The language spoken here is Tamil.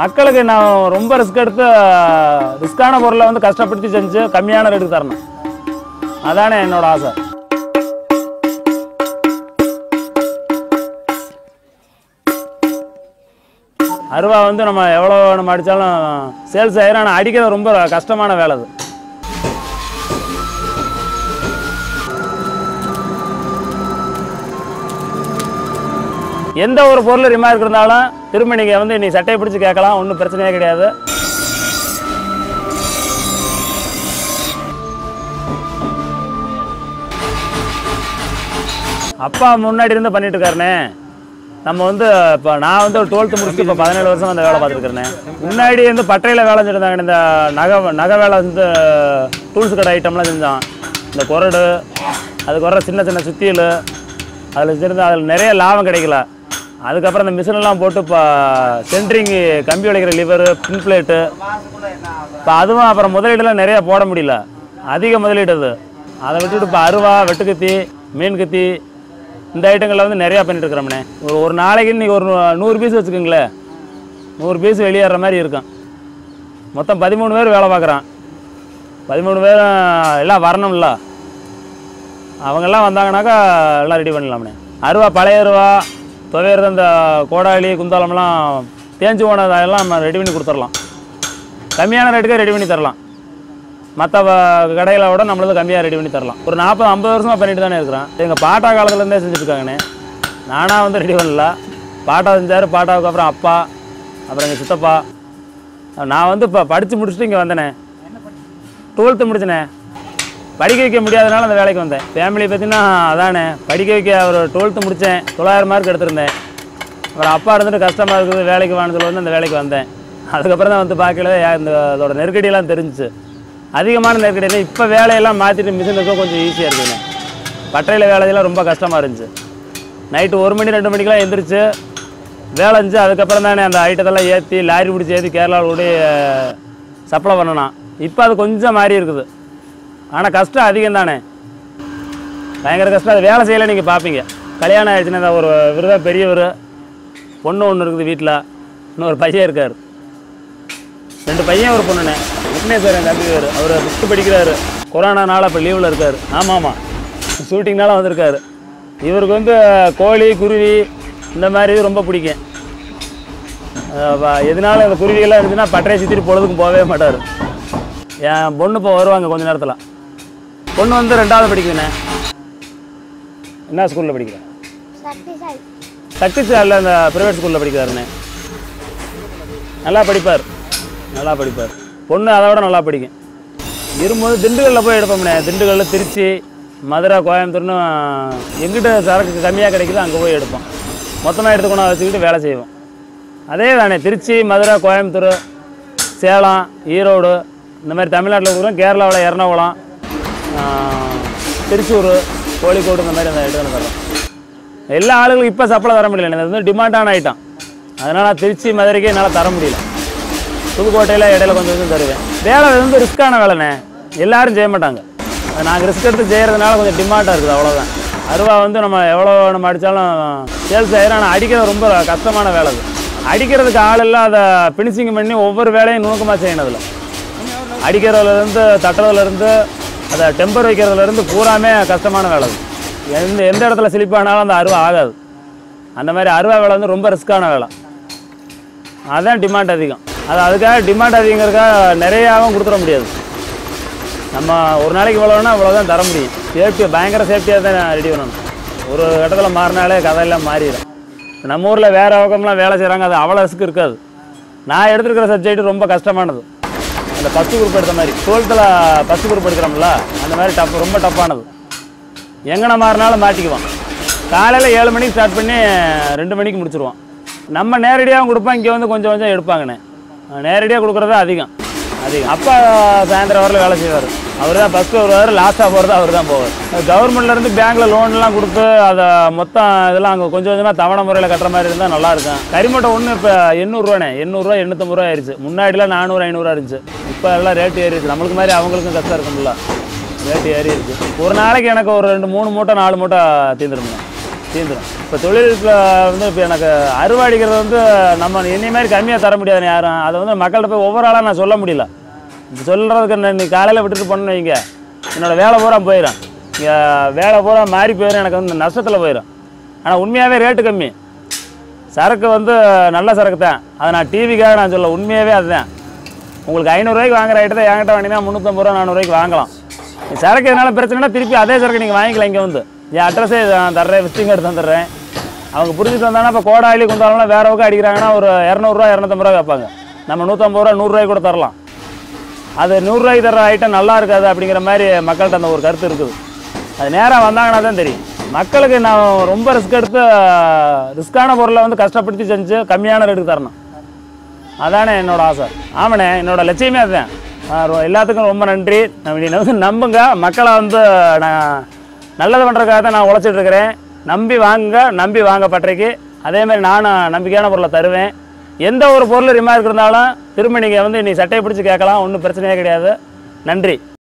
மக்களுக்கு நான் ரொம்ப ரிஸ்க் எடுத்து ரிஸ்க்கான பொருளை வந்து கஷ்டப்படுத்தி செஞ்சு கம்மியான ரேட்டுக்கு தரணும் அதானே என்னோட ஆசை அருவா வந்து நம்ம எவ்வளோ நம்ம அடித்தாலும் சேல்ஸ் ஆயிரும் ஆனால் அடிக்கிறது ரொம்ப கஷ்டமான வேலை அது எந்த ஒரு பொருள் ரிமார்க் இருந்தாலும் திரும்ப நீங்கள் வந்து நீ சட்டையை பிடிச்சி கேட்கலாம் ஒன்றும் பிரச்சனையே கிடையாது அப்பா முன்னாடி இருந்து பண்ணிட்டு இருக்காருனே நம்ம வந்து இப்போ நான் வந்து ஒரு டுவெல்த்து முடிச்சுட்டு இப்போ பதினேழு வருஷம் அந்த வேலை பார்த்துருக்கேன் முன்னாடி வந்து பட்டறையில் வேலை செஞ்சுருந்தாங்க இந்த நகை நகை வேலை வந்து டூல்ஸ் கடை ஐட்டம்லாம் செஞ்சான் இந்த குரடு அதுக்கு வர சின்ன சின்ன சுத்தியல் அதில் வச்சுருந்து அதில் நிறைய லாபம் கிடைக்கல அதுக்கப்புறம் இந்த மிஷினெல்லாம் போட்டு இப்போ சென்ட்ரிங் கம்பி உடைக்கிற லிவரு பின் பிளேட்டு இப்போ அதுவும் அப்புறம் முதலீடுலாம் நிறைய போட முடியல அதிக முதலீடு அது அதை விட்டுட்டு இப்போ அருவா வெட்டுக்கத்தி மீன் கத்தி இந்த ஐட்டங்களில் வந்து நிறையா பண்ணிட்டு இருக்கிறோம்ண்ணே ஒரு ஒரு நாளைக்கு இன்னைக்கு ஒரு நூறு பீஸ் வச்சுக்கோங்களேன் நூறு பீஸ் வெளியேற மாதிரி இருக்கும் மொத்தம் பதிமூணு பேர் வேலை பார்க்குறான் பதிமூணு பேரும் எல்லாம் வரணும்ல அவங்கெல்லாம் வந்தாங்கனாக்கா எல்லாம் ரெடி பண்ணலாம்ண்ணே அருவா பழைய அருவா துவையறது அந்த கோடாளி குந்தாலம்லாம் தேஞ்சு போனதெல்லாம் நம்ம ரெடி பண்ணி கொடுத்துடலாம் கம்மியான ரேட்டுக்கே ரெடி பண்ணி தரலாம் மற்ற கடைகளை விட நம்மளது கம்மியாக ரெடி பண்ணி தரலாம் ஒரு நாற்பது ஐம்பது வருஷமாக பண்ணிட்டு தானே இருக்கிறேன் எங்கள் பாட்டா காலத்துலேருந்தே செஞ்சுட்ருக்காங்கண்ணே நானாக வந்து ரெடி பண்ணல பாட்டா செஞ்சார் பாட்டாவுக்கு அப்புறம் அப்பா அப்புறம் எங்கள் சித்தப்பா நான் வந்து இப்போ படித்து முடிச்சுட்டு இங்கே வந்தேனே டுவெல்த்து முடிச்சனே படிக்க வைக்க முடியாதனால அந்த வேலைக்கு வந்தேன் ஃபேமிலி பார்த்தீங்கன்னா அதானே படிக்க வைக்க ஒரு டுவெல்த்து முடித்தேன் தொள்ளாயிரம் மார்க் எடுத்திருந்தேன் அப்புறம் அப்பா இருந்துட்டு கஷ்டமாக இருக்குது வேலைக்கு வாங்கினதுல வந்து அந்த வேலைக்கு வந்தேன் அதுக்கப்புறம் தான் வந்து பார்க்கல யா- இந்த அதோட நெருக்கடியெல்லாம் தெரிஞ்சுச்சு அதிகமான நெருக்கடி இப்போ வேலையெல்லாம் மாற்றிட்டு மிஷின் இருக்க கொஞ்சம் ஈஸியாக இருக்குதுண்ணே பட்டறையில் வேலையெல்லாம் ரொம்ப கஷ்டமாக இருந்துச்சு நைட்டு ஒரு மணி ரெண்டு மணிக்கெலாம் எந்திரிச்சு வேலை இருந்துச்சு அதுக்கப்புறம் தானே அந்த ஐட்டத்தெல்லாம் ஏற்றி லாரி பிடிச்சி ஏற்றி கேரளாவில் கூட சப்ளை பண்ணணும் இப்போ அது கொஞ்சம் மாறி இருக்குது ஆனால் கஷ்டம் அதிகம் தானே பயங்கர கஷ்டம் அது வேலை செய்யலை நீங்கள் பார்ப்பீங்க கல்யாணம் ஆயிடுச்சுன்னா இந்த ஒரு இவர் தான் பெரியவர் பொண்ணு ஒன்று இருக்குது வீட்டில் இன்னொரு பையன் இருக்கார் ரெண்டு பையன் ஒரு பொண்ணுண்ணே விக்னேஸ்வர் என் தம்பி பேர் அவர் ஃபிஃப்த்து படிக்கிறாரு கொரோனானால இப்போ லீவில் இருக்கார் ஆமாம் ஆமாம் ஷூட்டிங்னால வந்திருக்காரு இவருக்கு வந்து கோழி குருவி இந்த மாதிரி இது ரொம்ப பிடிக்கும் அஹ் வ- எதனால இந்த குருவிகள்லாம் இருந்துச்சுன்னா பட்டறையை சுற்றிட்டு பொழுதுக்கும் போகவே மாட்டார் என் பொண்ணு இப்போ வருவாங்க கொஞ்ச நேரத்தில் பொண்ணு வந்து ரெண்டாவது படிக்குதுண்ணே என்ன ஸ்கூலில் படிக்கிறேன் சக்தி சாய் சக்தி சாரில் அந்த ப்ரைவேட் ஸ்கூலில் படிக்கிறாருண்ணே நல்லா படிப்பார் நல்லா படிப்பார் பொண்ணு அதை விட நல்லா படிக்கும் இரும்போது திண்டுக்கல்லில் போய் எடுப்போம்ண்ணே திண்டுக்கல்ல திருச்சி மதுரை கோயம்புத்தூர்னு எங்கிட்ட சரக்கு கம்மியாக கிடைக்குதோ அங்கே போய் எடுப்போம் மொத்தமாக எடுத்துக்கணும் வச்சுக்கிட்டு வேலை செய்வோம் அதே தானே திருச்சி மதுரை கோயம்புத்தூர் சேலம் ஈரோடு இந்த மாதிரி தமிழ்நாட்டில் இருக்கிறோம் கேரளாவில் எர்ணாகுளம் ஆஹ், திருச்சூர் கோழிக்கோடு இந்த மாதிரி அந்த இடத்துல தரோம் எல்லா ஆளுகளுக்கும் இப்போ சப்ளை தர முடியல இது வந்து டிமாண்டான ஐட்டம் அதனால் திருச்சி மதுரைக்கே என்னால் தர முடியல புதுக்கோட்டையில் இடையில கொஞ்சம் கொஞ்சம் தருவேன் வேலை வந்து ரிஸ்க்கான வேலைண்ணே எல்லாரும் செய்ய மாட்டாங்க அது நாங்கள் ரிஸ்க் எடுத்து செய்கிறதுனால கொஞ்சம் டிமாண்டாக இருக்குது அவ்வளோதான் அருவா வந்து நம்ம எவ்வளோ நம்ம அடித்தாலும் சேல்ஸ் ஆயிரும் ஆனால் அடிக்கிறது ரொம்ப கஷ்டமான வேலை அது அடிக்கிறதுக்கு ஆள் இல்லை அதை ஃபினிஷிங் பண்ணி ஒவ்வொரு வேலையும் நுணுக்கமாக செய்யணும் அதில் அடிக்கிறதுலேருந்து தட்டுறதுலேருந்து அதை டெம்பர் வைக்கிறதுலேருந்து பூராமே கஷ்டமான வேலை அது எந்த எந்த இடத்துல ஸ்லிப்பானாலும் அந்த அருவா ஆகாது அந்த மாதிரி அருவா வேலை வந்து ரொம்ப ரிஸ்க்கான வேலை அதுதான் டிமாண்ட் அதிகம் அது அதுக்காக டிமாண்ட் அதிகங்கிறதுக்காக நிறையாவும் கொடுத்துட முடியாது நம்ம ஒரு நாளைக்கு இவ்வளோனா இவ்வளோ தர முடியும் சேஃப்டி பயங்கர சேஃப்டியாக தான் ரெடி பண்ணணும் ஒரு இடத்துல மாறினாலே கதையெல்லாம் மாறிடும் இப்ப நம்ம ஊரில் வேறு பக்கம்லாம் வேலை செய்கிறாங்க அது அவ்வளோ ரிஸ்க் இருக்காது நான் எடுத்துருக்கிற சப்ஜெக்ட் ரொம்ப கஷ்டமானது அந்த ஃபஸ்ட்டு குரூப் எடுத்த மாதிரி டுவெல்த்தில் ஃபஸ்ட்டு குரூப் எடுக்கிறோம்ல அந்த மாதிரி டப் ரொம்ப டஃப்பானது எங்கன மாறினாலும் மாட்டிக்குவான் காலையில் ஏழு மணிக்கு ஸ்டார்ட் பண்ணி ரெண்டு மணிக்கு முடிச்சிருவான் நம்ம நேரடியாகவும் கொடுப்போம் இங்கே வந்து கொஞ்சம் கொஞ்சம் எடுப்பாங்கண்ணே நேரடியாக கொடுக்குறது அதிகம் அதிகம் அப்பா சாயந்தரம் வரல வேலை செய்வார் அவர் தான் ஃபஸ்ட்டு வருவார் லாஸ்ட்டாக போகிறது அவர் தான் போவார் கவர்மெண்ட்லேருந்து பேங்க்கில் லோன்லாம் கொடுத்து அதை மொத்தம் இதெல்லாம் அங்கே கொஞ்சம் கொஞ்சமாக தவணை முறையில் கட்டுற மாதிரி இருந்தால் நல்லா இருக்கும் கரிமட்டை ஒன்று இப்போ எண்ணூறுரூவாண்ணே எண்ணூறுரூவா எண்ணூற்றம்பது ரூபா ஆயிடுச்சு முன்னாடிலாம் நானூறு ஐநூறுரூவா இருந்துச்சு இப்போ எல்லாம் ரேட்டு ஏறிடுச்சு நம்மளுக்கு மாதிரி அவங்களுக்கும் கஷ்டம் இருக்கும்ல ரேட்டு ஏறி இருக்கு ஒரு நாளைக்கு எனக்கு ஒரு ரெண்டு மூணு மூட்டை நாலு மூட்டை தீர்ந்துருங்க தீர்ந்துடும் இப்போ தொழிலுக்கு வந்து இப்போ எனக்கு அறுவாடிக்கிறது வந்து நம்ம என்னை மாதிரி கம்மியாக தர முடியாது யாரும் அதை வந்து மக்கள்கிட்ட போய் ஒவ்வொரு ஆளாக நான் சொல்ல முடியல இப்போ சொல்கிறதுக்கு நான் இன்னைக்கு காலையில் விட்டுட்டு போனேன்னு வைங்க என்னோடய வேலை பூரா போயிடும் இங்கே வேலை பூரா மாறி போயிடும் எனக்கு வந்து நஷ்டத்தில் போயிடும் ஆனால் உண்மையாகவே ரேட்டு கம்மி சரக்கு வந்து நல்ல சரக்கு தான் அதை நான் டிவிக்காக நான் சொல்ல உண்மையாகவே அதுதான் உங்களுக்கு ஐநூறுரூவாய்க்கு வாங்குற ஐட்டத்தை என்கிட்ட வாங்கினா முந்நூற்றம்பது ரூபா நானூறுரூவாய்க்கு வாங்கலாம் நீ சரக்கு எதனால பிரச்சனைனா திருப்பி அதே சரக்கு நீங்கள் வாங்கிக்கலாம் இங்கே வந்து என் அட்ரஸே நான் தர்றேன் விசிட்டிங் எடுத்து தந்துடுறேன் அவங்க புரிஞ்சுட்டு வந்தாங்கன்னா இப்போ கோடாலி குந்தாலாம் வேற பக்கம் அடிக்கிறாங்கன்னா ஒரு இரநூறுவா இரநூத்தம்பது ரூபா கேட்பாங்க நம்ம நூற்றம்பது ரூபா நூறுரூவாய்க்கு கூட தரலாம் அது நூறுரூவாய்க்கு தர ஐட்டம் நல்லா இருக்காது அப்படிங்கிற மாதிரி மக்கள்கிட்ட அந்த ஒரு கருத்து இருக்குது அது நேராக வந்தாங்கன்னா தான் தெரியும் மக்களுக்கு நான் ரொம்ப ரிஸ்க் எடுத்து ரிஸ்க்கான பொருளை வந்து கஷ்டப்படுத்தி செஞ்சு கம்மியான ரேட்டுக்கு தரணும் அதானே என்னோட ஆசை ஆமாண்ணே என்னோட லட்சியமே அதுதான் ஆ, ரொ- எல்லாத்துக்கும் ரொம்ப நன்றி நம்ம நீ வந்து நம்புங்க மக்களை வந்து நான் நல்லது பண்ணுறதுக்காக தான் நான் உழைச்சிட்டு இருக்கிறேன் நம்பி வாங்குங்க நம்பி வாங்க பட்டறைக்கு அதே மாதிரி நானும் நம்பிக்கையான பொருளை தருவேன் எந்த ஒரு பொருள் ரிமார்க் இருந்தாலும் திரும்ப நீங்கள் வந்து நீ சட்டையை பிடிச்சி கேட்கலாம் ஒன்றும் பிரச்சனையே கிடையாது நன்றி